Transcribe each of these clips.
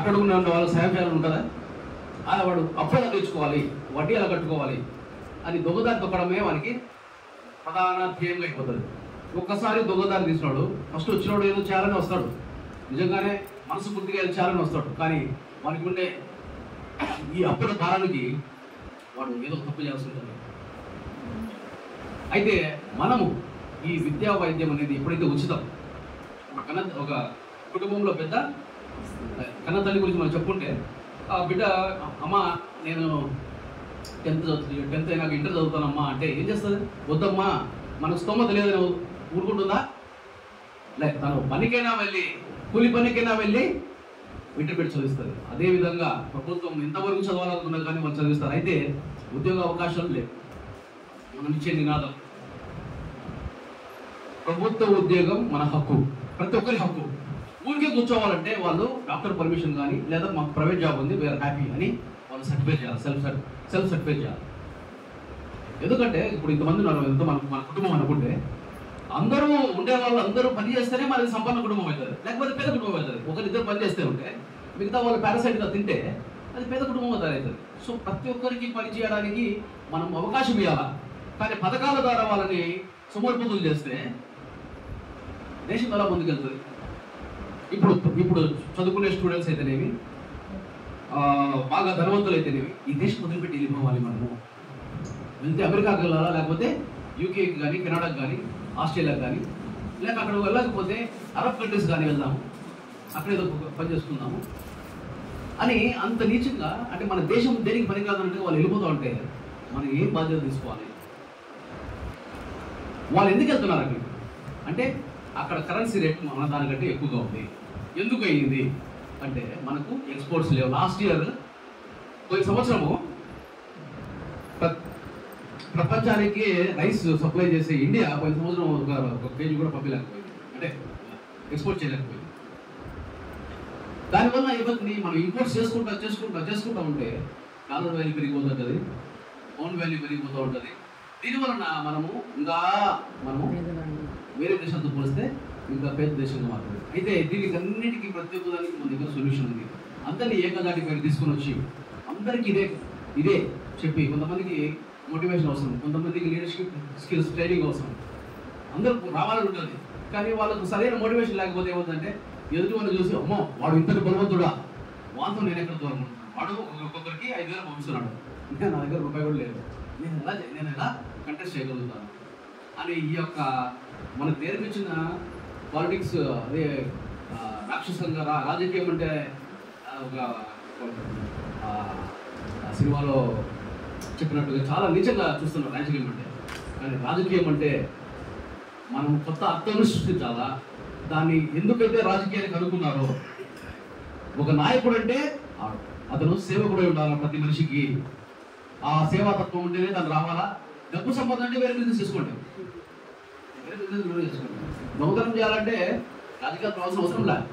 అట్టడుగునే ఉన్న వాళ్ళు సాయం చేయాలని ఉంటుందా ఆ వాడు అప్పు ఎలా తెచ్చుకోవాలి వడ్డీ ఎలా కట్టుకోవాలి అని దొంగదారి తొక్కడమే వానికి ప్రధాన ధ్యేయంగా అయిపోతుంది ఒక్కసారి దొంగదారి తీసినాడు ఫస్ట్ వచ్చినోడు ఏదో చేయాలని వస్తాడు నిజంగానే మనసు పూర్తిగా ఏదో చేయాలని వస్తాడు కానీ వానికి ఉండే ఈ అప్పుల భారానికి వాడు ఏదో తప్పు చేయాల్సి ఉంటుంది అయితే మనము ఈ విద్యా వైద్యం అనేది ఎప్పుడైతే ఉచితం ఒక కన్న ఒక కుటుంబంలో పెద్ద కన్న తల్లి గురించి మనం చెప్పుకుంటే ఆ బిడ్డ అమ్మ నేను టెన్త్ చదువుతుంది టెన్త్ అయినాక ఇంటర్ చదువుతానమ్మా అంటే ఏం చేస్తుంది వద్దమ్మా మనకు స్తోమత లేదని ఊరుకుంటుందా లే తను పనికైనా వెళ్ళి కూలి పనికైనా వెళ్ళి ఇంటర్ పెట్టి చదివిస్తుంది అదేవిధంగా ప్రభుత్వం ఎంతవరకు చదవాలనుకున్నది కానీ వాళ్ళు చదివిస్తారు అయితే ఉద్యోగ అవకాశాలు లేవు మనం ఇచ్చే నినాదం ప్రభుత్వ ఉద్యోగం మన హక్కు ప్రతి ఒక్కరి హక్కు ఊరికే కూర్చోవాలంటే వాళ్ళు డాక్టర్ పర్మిషన్ కానీ లేదా మాకు ప్రైవేట్ జాబ్ ఉంది వేఆర్ హ్యాపీ అని వాళ్ళు సర్టిఫై చేయాలి సెల్ఫ్ సెల్ఫ్ సర్టిఫై చేయాలి ఎందుకంటే ఇప్పుడు ఇంతమంది ఉన్నారు ఎంత మన మన కుటుంబం అనుకుంటే అందరూ ఉండే వాళ్ళు అందరూ పని చేస్తేనే మనది సంపన్న కుటుంబం అవుతుంది లేకపోతే పేద కుటుంబం అవుతుంది ఒకరిద్దరు పని చేస్తే ఉంటే మిగతా వాళ్ళు పారాసైట్గా తింటే అది పేద కుటుంబం తయారవుతుంది సో ప్రతి ఒక్కరికి పని చేయడానికి మనం అవకాశం ఇవ్వాలా కానీ పథకాల ద్వారా వాళ్ళని సమర్పితులు చేస్తే దేశం ఎలా ముందుకెళ్తుంది ఇప్పుడు ఇప్పుడు చదువుకునే స్టూడెంట్స్ అయితేనేమి ఆ, బాగా ధనవంతులు అయితేనేమి ఈ దేశం వదిలిపెట్టి వెళ్ళిపోవాలి మనము వెళ్తే అమెరికాకి వెళ్ళాలా లేకపోతే యూకేకి కానీ కెనడాకి కానీ ఆస్ట్రేలియాకి కానీ లేక అక్కడ వెళ్ళకపోతే అరబ్ కంట్రీస్ కానీ వెళ్దాము అక్కడ ఏదో ఒక పని చేసుకుందాము అని అంత నీచంగా అంటే మన దేశం దేనికి పని కాదంటే వాళ్ళు వెళ్ళిపోతూ ఉంటే మనం ఏం బాధ్యత తీసుకోవాలి వాళ్ళు ఎందుకు వెళ్తున్నారు అక్కడికి అంటే అక్కడ కరెన్సీ రేట్ మన దానికంటే ఎక్కువగా ఉంది ఎందుకు అయ్యింది అంటే మనకు ఎక్స్పోర్ట్స్ లేవు లాస్ట్ ఇయర్ పోయిన సంవత్సరము ప్ర- ప్రపంచానికి రైస్ సప్లై చేసే ఇండియా పోయిన సంవత్సరం ఒక ఒక కేజీ కూడా పంపించలేకపోయింది అంటే ఎక్స్పోర్ట్ చేయలేకపోయింది దానివల్ల ఏమవుతుంది మనం ఇంపోర్ట్స్ చేసుకుంటా చేసుకుంటా చేసుకుంటా ఉంటే డాలర్ వాల్యూ పెరిగిపోతూ ఉంటుంది పౌండ్ వాల్యూ పెరిగిపోతూ ఉంటుంది దీనివలన మనము ఇంకా మనము వేరే దేశాలతో పోలిస్తే ఇంకా పేద దేశంగా మారుతుంది అయితే దీనికి అన్నిటికీ ప్రతి ఒక్కదానికి మన దగ్గర సొల్యూషన్ ఉంది అందరినీ ఏకదాటి పైన తీసుకొని వచ్చి అందరికీ ఇదే ఇదే చెప్పి కొంతమందికి మోటివేషన్ అవసరం కొంతమందికి లీడర్షిప్ స్కిల్స్ ట్రైనింగ్ అవసరం అందరూ రావాలని ఉంటుంది కానీ వాళ్ళకు సరైన మోటివేషన్ లేకపోతే ఏమవుతుందంటే ఎదుటి వాళ్ళు చూసి అమ్మో వాడు ఇంతటి బలవంతుడా వాంతో నేను ఎక్కడ దూరం ఉంటాను. వాడు ఒక్కొక్కరికి ఐదు వేలు పంపిస్తున్నాడు ఇంకా నా దగ్గర రూపాయి కూడా లేదు నేను ఎలా చే- నేను ఎలా కంటెస్ట్ చేయగలుగుతాను అని ఈ యొక్క మనకు నేర్పించిన పాలిటిక్స్ అదే ఆ, రాక్షసంగా రా రాజకీయం అంటే ఆ, ఒక ఆ, ఆ సినిమాలో చెప్పినట్టుగా చాలా నిజంగా చూస్తున్నాం రాజకీయం అంటే కానీ రాజకీయం అంటే మనం కొత్త అర్థాన్ని సృష్టించాలా దాన్ని ఎందుకైతే రాజకీయానికి అనుకున్నారో ఒక నాయకుడు అంటే ఆ- అతను సేవకుడై ఉండాలి ప్రతి మనిషికి ఆ సేవాతత్వం ఉంటేనే దాన్ని రావాలా డబ్బు సంపాదన అంటే వేరే బిజినెస్ చేసుకోండి వేరే బిజినెస్ వేరే చేసుకోండి దొంగతనం చేయాలంటే రాజకీయాలు రావాల్సిన అవసరం లే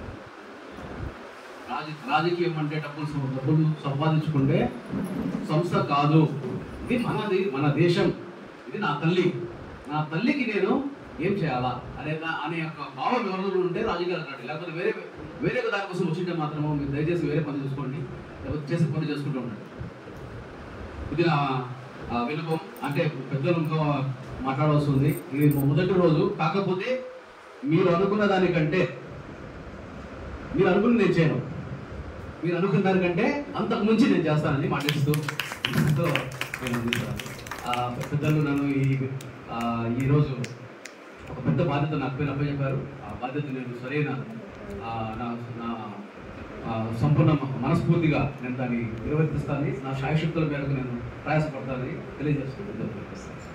రాజ రాజకీయం అంటే డబ్బులు సం- డబ్బులు సంపాదించుకుంటే సంస్థ కాదు ఇది మనది మన దేశం ఇది నా తల్లి నా తల్లికి నేను ఏం చేయాలా అనే దా- అనే యొక్క భావం ఎవరిలో ఉంటే రాజకీయాలు రండి లేకపోతే వేరే వేరే దానికోసం వచ్చింటే మాత్రము మీరు దయచేసి వేరే పని చూసుకోండి లేకపోతే చేసే పని చేసుకుంటూ ఉండండి ఇది నా ఆ, విన్నపం అంటే పెద్దలు ఇంకా మాట్లాడవలసి ఉంది ఇది మొదటి రోజు కాకపోతే మీరు అనుకున్న దానికంటే మీరు అనుకుని నేను చేయను మీరు అనుకున్న దానికంటే అంతకు మించి నేను చేస్తానని మాటిస్తూ సో నేను అందిస్తాను. ఆ, పెద్దలు నన్ను ఈ ఆ, ఈరోజు ఒక పెద్ద బాధ్యత నాకు పైన అప్పచెప్పారు ఆ బాధ్యత నేను సరైన ఆ, నా నా ఆ, సంపూర్ణ మనస్ఫూర్తిగా నేను దాన్ని నిర్వర్తిస్తానని నా శాయశక్తుల మేరకు నేను ప్రయాసపడతానని తెలియజేస్తున్నాను